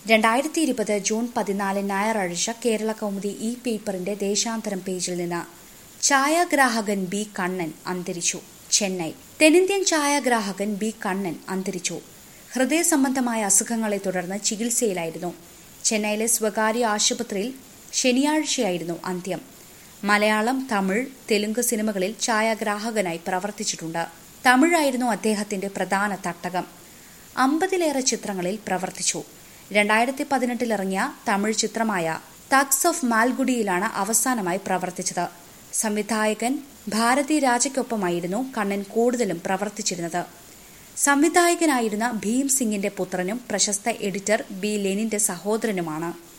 രണ്ടായിരത്തി ഇരുപത് ജൂൺ പതിനാല് ഞായറാഴ്ച കേരള കൗമുദി ഇ പേപ്പറിന്റെ ദേശാന്തരം പേജിൽ നിന്ന് ഛായാഗ്രാഹകൻ ബി കണ്ണൻ അന്തരിച്ചു ചെന്നൈ തെന്നിന്ത്യൻ ഛായാഗ്രാഹകൻ ബി കണ്ണൻ അന്തരിച്ചു ഹൃദയ സംബന്ധമായ അസുഖങ്ങളെ തുടർന്ന് ചികിത്സയിലായിരുന്നു ചെന്നൈയിലെ സ്വകാര്യ ആശുപത്രിയിൽ ശനിയാഴ്ചയായിരുന്നു അന്ത്യം മലയാളം തമിഴ് തെലുങ്ക് സിനിമകളിൽ ഛായാഗ്രാഹകനായി പ്രവർത്തിച്ചിട്ടുണ്ട് തമിഴായിരുന്നു അദ്ദേഹത്തിന്റെ പ്രധാന തട്ടകം അമ്പതിലേറെ ചിത്രങ്ങളിൽ പ്രവർത്തിച്ചു രണ്ടായിരത്തി പതിനെട്ടിലിറങ്ങിയ തമിഴ് ചിത്രമായ തഗ്സ് ഓഫ് മാൽഗുഡിയിലാണ് അവസാനമായി പ്രവർത്തിച്ചത് സംവിധായകൻ ഭാരതി രാജയ്ക്കൊപ്പമായിരുന്നു കണ്ണൻ കൂടുതലും പ്രവർത്തിച്ചിരുന്നത് സംവിധായകനായിരുന്ന ഭീം സിംഗിന്റെ പുത്രനും പ്രശസ്ത എഡിറ്റർ ബി ലെനിന്റെ സഹോദരനുമാണ്